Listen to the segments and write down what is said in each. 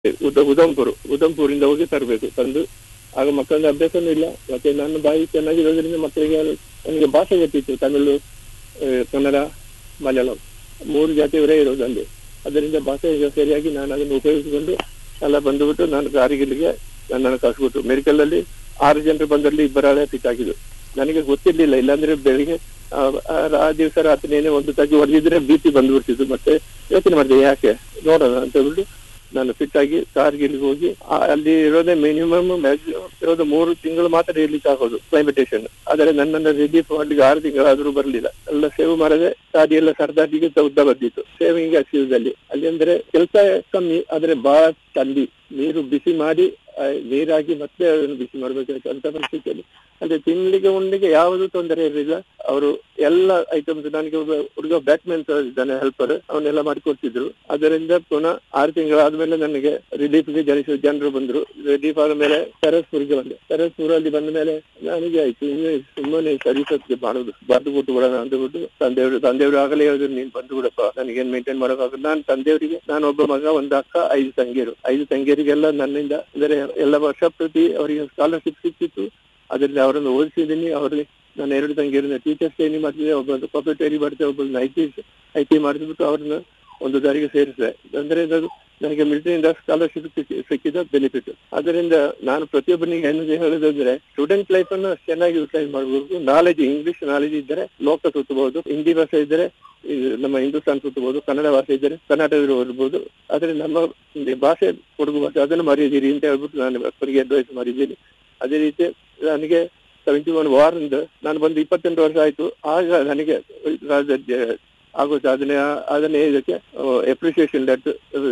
ಉದ ಉದಂಪುರ್ ಉದಂಪುರಿಂದ ಹೋಗಿ ತರಬೇಕು ತಂದು ಆಗ ಮಕ್ಕಳಿಗೆ ಅಭ್ಯಾಸನೂ ಇಲ್ಲ ಮತ್ತೆ ನನ್ನ ಬಾಯಿ ಚೆನ್ನಾಗಿರೋದ್ರಿಂದ ಮಕ್ಕಳಿಗೆ ನನಗೆ ಭಾಷೆ ಗೊತ್ತಿತ್ತು ತಮಿಳು ಆ, ಕನ್ನಡ ಮಲಯಾಳಂ ಮೂರು ಜಾತಿಯವರೇ ಇರೋದು ಅಲ್ಲಿ ಅದರಿಂದ ಭಾಷೆ ಈಗ ಸರಿಯಾಗಿ ನಾನು ಅದನ್ನು ಉಪಯೋಗಿಸಿಕೊಂಡು ಎಲ್ಲ ಬಂದುಬಿಟ್ಟು ನಾನು ಕಾರಿಗಿಲ್ಲಿಗೆ ನನ್ನನ್ನು ಕಳಿಸ್ಬಿಟ್ಟು ಮೆಡಿಕಲ್ ಅಲ್ಲಿ ಆರು ಜನರು ಬಂದಲ್ಲಿ ಇಬ್ಬರಾಳೆ ಫಿಟ್ ಆಗಿದ್ದು ನನಗೆ ಗೊತ್ತಿರ್ಲಿಲ್ಲ ಇಲ್ಲಾಂದ್ರೆ ಬೆಳಿಗ್ಗೆ ಆ, ಆ- ಆ ದಿವಸ ರಾತ್ರಿನೇ ಒಂದು ತಗ್ಗಿ ಹೊಡೆದಿದ್ರೆ ಬಿ ಪಿ ಬಂದ್ಬಿಡ್ತಿತ್ತು ಮತ್ತೆ ಯೋಚನೆ ಮಾಡಿದೆ ಯಾಕೆ ನೋಡೋಣ ಅಂತ ಹೇಳ್ಬಿಟ್ಟು ನಾನು ಫಿಟ್ ಆಗಿ ಕಾರ್ಗಿಲ್ಗೆ ಹೋಗಿ ಆ- ಅಲ್ಲಿ ಇರೋದೇ ಮಿನಿಮಮ್ ಮ್ಯಾಕ್ಸಿಮಮ್ ಇರೋದು ಮೂರು ತಿಂಗಳು ಮಾತ್ರ ಇರ್ಲಿಕ್ಕೆ ಆಗೋದು ಕ್ಲೈಮೇಟೇಷನ್ ಆದರೆ ನನ್ನನ್ನು ರಿಲೀಫ್ ಮಾಡ್ಲಿಕ್ಕೆ ಆರು ತಿಂಗಳಾದ್ರೂ ಬರಲಿಲ್ಲ ಎಲ್ಲ ಸೇವ್ ಮಾಡದೆ ಗಾಡಿ ಎಲ್ಲ ಸರ್ದಾಟಿಗೆ ಉದ್ದ ಬಂದಿತ್ತು ಸೇವಿಂಗ್ ಅಲ್ಲಿ ಅಲ್ಲಿ ಅಂದ್ರೆ ಕೆಲಸ ಕಮ್ಮಿ ಆದ್ರೆ ಬಹಳ ತಂಡಿ ನೀರು ಬಿಸಿ ಮಾಡಿ ಆ, ನೀರಾಗಿ ಮತ್ತೆ ಅದನ್ನು ಬಿಸಿ ಮಾಡ್ಬೇಕಾಯ್ತು ಅಂತ ಪರಿಸ್ಥಿತಿಯಲ್ಲಿ ಅಂದ್ರೆ ತಿಂಗಳಿಗೆ ಉಂಡಿಗೆ ಯಾವುದು ತೊಂದರೆ ಇರಲಿಲ್ಲ ಅವರು ಎಲ್ಲ ಐಟಮ್ಸ್ ನನಗೆ ಒಬ್ಬ ಹುಡುಗ ಬ್ಯಾಟ್ಮನ್ ಇದ್ದಾನೆ ಹೆಲ್ಪರ್ ಅವನ್ನೆಲ್ಲ ಮಾಡಿಕೊಡ್ತಿದ್ರು ಅದರಿಂದ ಪುನಃ ಆರು ತಿಂಗಳಾದ್ಮೇಲೆ ನನಗೆ ರಿಲೀಫ್ಗೆ ಜನಿಸಿದ ಜನರು ಬಂದ್ರು ರಿಲೀಫ್ ಆದ ಮೇಲೆ ಸರಸ್ಪುರಿಗೆ ಬಂದೆ ಸರಸ್ಪುರಲ್ಲಿ ಬಂದ ಮೇಲೆ ನನಗೆ ಆಯ್ತು ಇನ್ನು ಸುಮ್ಮನೆ ಸರ್ವಿಸತ್ಗೆ ಮಾಡೋದು ಬರ್ದು ಬಿಟ್ಟು ಬಿಡೋಣ ಅಂತ ಬಿಟ್ಟು ತಂದೆಯವರು ತಂದೆಯವರು ಆಗಲೇ ಹೇಳಿದ್ರು ನೀನ್ ಬಂದು ಬಿಡಪ್ಪ ನನಗೇನ್ ಮೇಂಟೈನ್ ಮಾಡೋಕ್ಕಾಗಲ್ಲ ನಾನು ತಂದೆಯವರಿಗೆ ನಾನು ಒಬ್ಬ ಮಗ ಒಂದು ಅಕ್ಕ ಐದು ತಂಗಿಯರು ಐದು ತಂಗಿಯರಿಗೆಲ್ಲ ನನ್ನಿಂದ ಅಂದರೆ ಎಲ್ಲ ವರ್ಷ ಪ್ರತಿ ಅವರಿಗೆ ಸ್ಕಾಲರ್ಶಿಪ್ ಸಿಕ್ತಿತ್ತು ಅದರಲ್ಲಿ ಅವರನ್ನು ಓದಿಸಿದ್ದೀನಿ ಅವರಿಗೆ ನಾನು ಎರಡು ತಂಗಿಯರನ್ನ ಟೀಚರ್ಸ್ ಟ್ರೈನಿಂಗ್ ಮಾಡ್ತಿದ್ದೆ ಒಬ್ಬ ಕಾಪಿ ಟ್ರೈನಿಂಗ್ ಮಾಡ್ತಿದ್ದೆ ಒಬ್ಬ ಐ ಟಿ ಐ ಟಿ ಮಾಡಿದ್ಬಿಟ್ಟು ಅವ್ರನ್ನ ಒಂದು ದಾರಿಗೆ ಸೇರಿಸಿದೆ ಅಂದ್ರೆ ಅದು ನನಗೆ ಮಿಲಿಟರಿಯಿಂದ ಸ್ಕಾಲರ್ಶಿಪ್ ಸಿಕ್ಕಿದ ಬೆನಿಫಿಟ್ ಅದರಿಂದ ನಾನು ಪ್ರತಿಯೊಬ್ಬನಿಗೆ ಏನು ಹೇಳೋದಂದ್ರೆ ಸ್ಟೂಡೆಂಟ್ ಲೈಫ್ ಅನ್ನು ಚೆನ್ನಾಗಿ ಯೂಟಿಲೈಸ್ ಮಾಡಬೇಕು ನಾಲೆಜ್ ಇಂಗ್ಲಿಷ್ ನಾಲೆಜ್ ಇದ್ದರೆ ಲೋಕ ಸುತ್ತಬಹುದು ಹಿಂದಿ ಭಾಷೆ ಇದ್ದರೆ ಇದು ನಮ್ಮ ಹಿಂದೂಸ್ತಾನ್ ಸುತ್ತಬಹುದು ಕನ್ನಡ ಭಾಷೆ ಇದ್ದರೆ ಕರ್ನಾಟಕದಲ್ಲಿ ಓದ್ಬೋದು ಆದ್ರೆ ನಮ್ಮ ಒಂದು ಭಾಷೆ ಕೊಡಗು ಭಾಷೆ ಅದನ್ನು ಮರೆಯದಿರಿ ಅಂತ ಹೇಳ್ಬಿಟ್ಟು ನಾನು ಮಕ್ಕಳಿಗೆ ಅಡ್ವೈಸ್ ಮಾಡಿದ್ದೀನಿ ಅದೇ ರೀತಿ ನನಗೆ ಸೆವೆಂಟಿ ಒನ್ ವಾರ್ ನಾನು ಬಂದು ಇಪ್ಪತ್ತೆಂಟು ವರ್ಷ ಆಯ್ತು ಆಗ ನನಗೆ ರಾಜ್ಯ ಆಗೋ ಸಾಧನೆ ಅದನ್ನೇ ಇದಕ್ಕೆ ಅಪ್ರಿಸಿಯೇಷನ್ ಲೆಟ್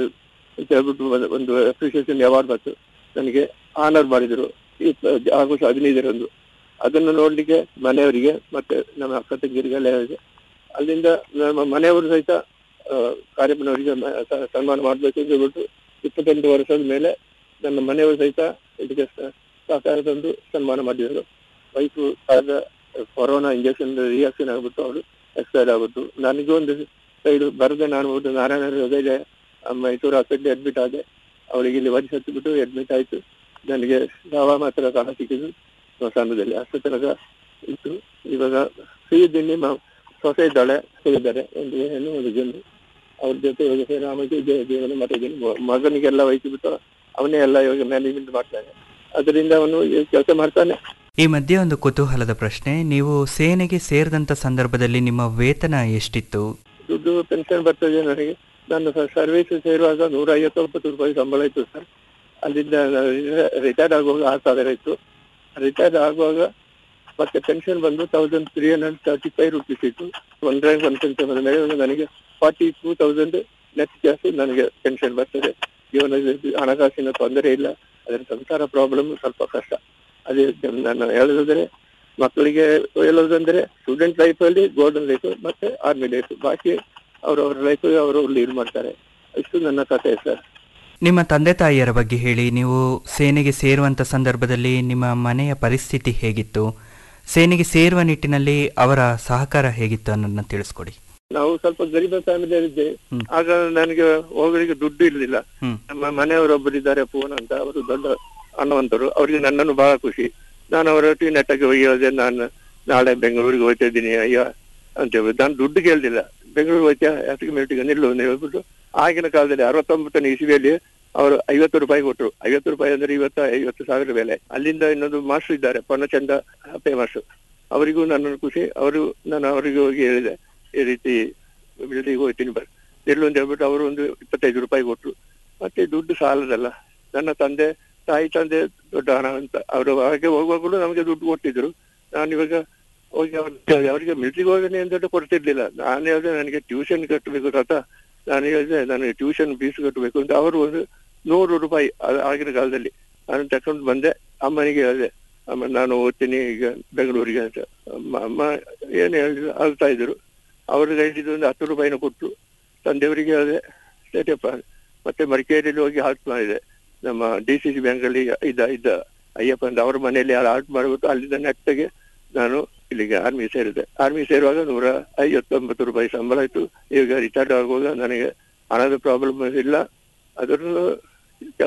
ಅಂತ ಹೇಳ್ಬಿಟ್ಟು ಒಂದು- ಒಂದು ಅಪ್ರಿಸಿಯೇಷನ್ ಅವಾರ್ಡ್ ಬಂತು ನನಗೆ ಆನರ್ ಮಾಡಿದ್ರು ಇಪ್ಪ- ಆಗಸ್ಟ್ ಹದಿನೈದರಂದು ಅದನ್ನು ನೋಡ್ಲಿಕ್ಕೆ ಮನೆಯವರಿಗೆ ಮತ್ತೆ ನಮ್ಮ ಅಕ್ಕ ತಂಗಿಯರಿಗೆಲ್ಲ ಹೇಳಿದೆ ಅಲ್ಲಿಂದ ನಮ್ಮ ಮನೆಯವರು ಸಹಿತ ಆ, ಕಾರ್ಯಪ್ಪನವರಿಗೆ ಮ- ಸ- ಸನ್ಮಾನ ಮಾಡ್ಬೇಕು ಅಂತ ಹೇಳ್ಬಿಟ್ಟು ಇಪ್ಪತ್ತೆಂಟು ವರ್ಷದ ಮೇಲೆ ನನ್ನ ಮನೆಯವರು ಸಹಿತ ಇದಕ್ಕೆ ಸ- ಸಹಕಾರ ತಂದು ಸನ್ಮಾನ ಮಾಡಿದರು ವೈಫು ಆದ ಕೊರೋನಾ ಇಂಜೆಕ್ಷನ್ ರಿಯಾಕ್ಷನ್ ಆಗ್ಬಿಟ್ಟು ಅವರು ಎಕ್ಸ್ಪೈರ್ ಆಗ್ಬಿಟ್ಟು ನನಗೂ ಒಂದು ಸೈಡ್ ಬರದೆ ನಾನು ಹೋಗ್ಬಿಟ್ಟು ನಾರಾಯಣ ಹೃದಯ ಮೈಸೂರು ಹಾಸ್ಪಿಟ್ಲ್ ಅಡ್ಮಿಟ್ ಆದೆ ಅವಳಿಗೆ ಇಲ್ಲಿ ವರಿ ಹತ್ತಿಬಿಟ್ಟು ಅಡ್ಮಿಟ್ ಆಯ್ತು ನನಗೆ ಯಾವ ಮಾತ್ರ ಕಾಲ ಸಿಕ್ಕಿದ್ದು ಸ್ಮಶಾನದಲ್ಲಿ ಅಷ್ಟು ತನಕ ಇತ್ತು ಇವಾಗ ಸಿಹಿದ್ದೀನಿ ಸೊಸೆ ಇದ್ದಾಳೆ ಇದ್ದಾರೆ ಒಂದು ಹೆಣ್ಣು ಒಂದು ಗಂಡು ಅವ್ರ ಜೊತೆ ಇವಾಗ ಶ್ರೀರಾಮಕ್ಕೆ ಜೀ- ಜೀವನ ಮಾಡಿದ್ದೀನಿ ಮ- ಮಗನಿಗೆಲ್ಲ ವಹಿಸಿಬಿಟ್ಟು ಅವನೇ ಎಲ್ಲ ಇವಾಗ ಮ್ಯಾನೇಜ್ಮೆಂಟ್ ಮಾಡ್ತಾನೆ ಅದರಿಂದ ಅವನು ಕೆಲಸ ಮಾಡ್ತಾನೆ ಈ ಮಧ್ಯೆ ಒಂದು ಕುತೂಹಲದ ಪ್ರಶ್ನೆ ನೀವು ಸೇನೆಗೆ ಸೇರಿದಂಥ ಸಂದರ್ಭದಲ್ಲಿ ನಿಮ್ಮ ವೇತನ ಎಷ್ಟಿತ್ತು ದುಡ್ಡು ಪೆನ್ಷನ್ ಬರ್ತದೆ ನನಗೆ ನಾನು ಸರ್ವಿಸ್ ಸೇರುವಾಗ ನೂರ ಐವತ್ತೊಂಬತ್ತು ರೂಪಾಯಿ ಸಂಬಳ ಇತ್ತು ಸರ್ ಅಲ್ಲಿಂದ ರಿಟೈರ್ಡ್ ಆಗುವಾಗ ಆರು ಸಾವಿರ ಇತ್ತು ರಿಟೈರ್ಡ್ ಆಗುವಾಗ ಮತ್ತೆ ಪೆನ್ಷನ್ ಬಂದು thousand three hundred thirty five rupees ಇತ್ತು ಒನ್ ರ್ಯಾಂಕ್ ಒನ್ ಪೆನ್ಷನ್ ಬಂದ ಮೇಲೆ ನನಗೆ ಫಾರ್ಟಿ ಟೂ ತೌಸಂಡ್ ನೆಟ್ ಜಾಸ್ತಿ ನನಗೆ ಪೆನ್ಷನ್ ಬರ್ತದೆ ಜೀವನದಲ್ಲಿ ಹಣಕಾಸಿನ ತೊಂದರೆ ಇಲ್ಲ ಅದರ ಸಂಸಾರ ಪ್ರಾಬ್ಲಮ್ ಸ್ವಲ್ಪ ಕಷ್ಟ ಅದೇ ನಾನು ಹೇಳೋದಾದ್ರೆ ಮಕ್ಕಳಿಗೆ ಹೇಳೋದಂದ್ರೆ ಸ್ಟೂಡೆಂಟ್ ಲೈಫ್ ಅಲ್ಲಿ ಗೋಲ್ಡನ್ ಲೈಫ್ ಮತ್ತೆ ಆರ್ಮಿ ಲೈಫ್ ಬಾಕಿ ಅವ್ರವ್ರ ಲೈಫ್ ಅವರು ಲೀಡ್ ಮಾಡ್ತಾರೆ ಇಷ್ಟು ನನ್ನ ಕಥೆ ಸರ್ ನಿಮ್ಮ ತಂದೆ ತಾಯಿಯರ ಬಗ್ಗೆ ಹೇಳಿ ನೀವು ಸೇನೆಗೆ ಸೇರುವಂಥ ಸಂದರ್ಭದಲ್ಲಿ ನಿಮ್ಮ ಮನೆಯ ಪರಿಸ್ಥಿತಿ ಹೇಗಿತ್ತು ಸೇನೆಗೆ ಸೇರುವ ನಿಟ್ಟಿನಲ್ಲಿ ಅವರ ಸಹಕಾರ ಹೇಗಿತ್ತು ಅನ್ನೋದನ್ನ ತಿಳಿಸ್ಕೊಡಿ ನಾವು ಸ್ವಲ್ಪ ಗರೀಬ ಫ್ಯಾಮಿಲಿ ಇದ್ದೆ ಹ್ಮ್. ಆಗ ನನಗೆ ಹೋಗಲಿಕ್ಕೆ ದುಡ್ಡು ಇರ್ಲಿಲ್ಲ ಹ್ಮ್ ನಮ್ಮ ಮನೆಯವರೊಬ್ಬರಿದ್ದಾರೆ ಫೋನ್ ಅಂತ ಅವರು ದೊಡ್ಡ ಹಣವಂತರು ಅವರಿಗೆ ನನ್ನನ್ನು ಬಹಳ ಖುಷಿ ನಾನು ಅವರೊಟ್ಟಿಗೆ ನೆಟ್ಟಗೆ ಒಯ್ಯೋದೆ ನಾನು ನಾಳೆ ಬೆಂಗಳೂರಿಗೆ ಹೋಗ್ತಾ ಇದ್ದೀನಿ ಅಯ್ಯ ಅಂತ ಹೇಳ್ಬಿಟ್ಟು ನಾನು ದುಡ್ಡು ಕೇಳ್ದಿಲ್ಲ ಬೆಂಗಳೂರಿಗೆ ಹೋಗ್ತಾ ಯಾತ್ರಿಕ ಮಿನಿಟಿಗೆ ನಿಲ್ಲು ಅಂತ ಹೇಳ್ಬಿಟ್ಟು ಆಗಿನ ಕಾಲದಲ್ಲಿ ಅರವತ್ತೊಂಬತ್ತನೇ ಇಸ್ವಿಯಲ್ಲಿ ಅವರು ಐವತ್ತು ರೂಪಾಯಿ ಕೊಟ್ಟರು ಐವತ್ತು ರೂಪಾಯಿ ಅಂದ್ರೆ ಇವತ್ತು ಐವತ್ತು ಸಾವಿರ ಬೆಲೆ ಅಲ್ಲಿಂದ ಇನ್ನೊಂದು ಮಾಸ್ಟರ್ ಇದ್ದಾರೆ ಪೊನ್ನಚಂದ ಹಪ್ಪೆ ಮಾಸ್ಟರ್ ಅವರಿಗೂ ನನ್ನ ಖುಷಿ ಅವರು ನಾನು ಅವರಿಗೆ ಹೋಗಿ ಹೇಳಿದೆ ಈ ರೀತಿ ಬಿಲ್ಡಿಂಗ್ ಹೋಗ್ತೀನಿ ಬರ್ ನಿಲ್ಲು ಅಂತ ಹೇಳ್ಬಿಟ್ಟು ಅವರು ಒಂದು ಇಪ್ಪತ್ತೈದು ರೂಪಾಯಿ ಕೊಟ್ಟರು ಮತ್ತೆ ದುಡ್ಡು ಸಾಲದಲ್ಲ ನನ್ನ ತಂದೆ ತಾಯಿ ತಂದೆ ದೊಡ್ಡ ಹಣ ಅಂತ ಅವರು ಹಾಗೆ ಹೋಗುವಾಗಲೂ ನಮಗೆ ದುಡ್ಡು ಕೊಟ್ಟಿದ್ರು ನಾನು ಇವಾಗ ಹೋಗಿ ಅವ್ರಿಗೆ ಅವರಿಗೆ ಮಿಲ್ಟ್ರಿಗೆ ಹೋಗನೆ ಅಂತ ಕೊಡ್ತಿರ್ಲಿಲ್ಲ ನಾನು ಹೇಳಿದೆ ನನಗೆ ಟ್ಯೂಷನ್ ಕಟ್ಟಬೇಕು ತಾತ ನಾನು ಹೇಳಿದೆ ನನಗೆ ಟ್ಯೂಷನ್ ಫೀಸ್ ಕಟ್ಟಬೇಕು ಅಂತ ಅವರು ಒಂದು ನೂರು ರೂಪಾಯಿ ಆ- ಆಗಿನ ಕಾಲದಲ್ಲಿ ನಾನು ತಕೊಂಡು ಬಂದೆ ಅಮ್ಮನಿಗೆ ಹೇಳಿದೆ ಅಮ್ಮ ನಾನು ಓದ್ತೀನಿ ಈಗ ಬೆಂಗಳೂರಿಗೆ ಅಂತ ಅಮ್ಮ ಅಮ್ಮ ಏನು ಹೇಳಿದ್ರು ಆಗ್ತಾ ಇದ್ರು ಅವ್ರಿಗೆ ಹೇಳಿದ್ದು ಒಂದು ಹತ್ತು ರೂಪಾಯಿನ ಕೊಟ್ಟು ತಂದೆಯವರಿಗೆ ಹೇಳಿದೆ ಸರಿಯಪ್ಪ ಮತ್ತೆ ಮಡಿಕೇರಿಯಲ್ಲಿ ಹೋಗಿ ಹಾಲ್ಟ್ ಮಾಡಿದೆ ನಮ್ಮ ಡಿ ಸಿ ಸಿ ಬ್ಯಾಂಕಲ್ಲಿ ಇದ್ದ ಇದ್ದ ಅಯ್ಯಪ್ಪ ಅಂತ ಅವ್ರ ಮನೆಯಲ್ಲಿ ಹಾಲ್ಟ್ ಮಾಡಿಬಿಟ್ಟು ಅಲ್ಲಿಂದ ನೆಟ್ಟಗೆ ನಾನು ಇಲ್ಲಿಗೆ ಆರ್ಮಿ ಸೇರಿದೆ ಆರ್ಮಿ ಸೇರುವಾಗ ನೂರ ಐವತ್ತೊಂಬತ್ತು ರೂಪಾಯಿ ಸಂಬಳ ಇತ್ತು ಈಗ ರಿಟೈರ್ಡ್ ಆಗುವಾಗ ನನಗೆ ಹಣದ ಪ್ರಾಬ್ಲಮ್ ಇಲ್ಲ ಅದನ್ನು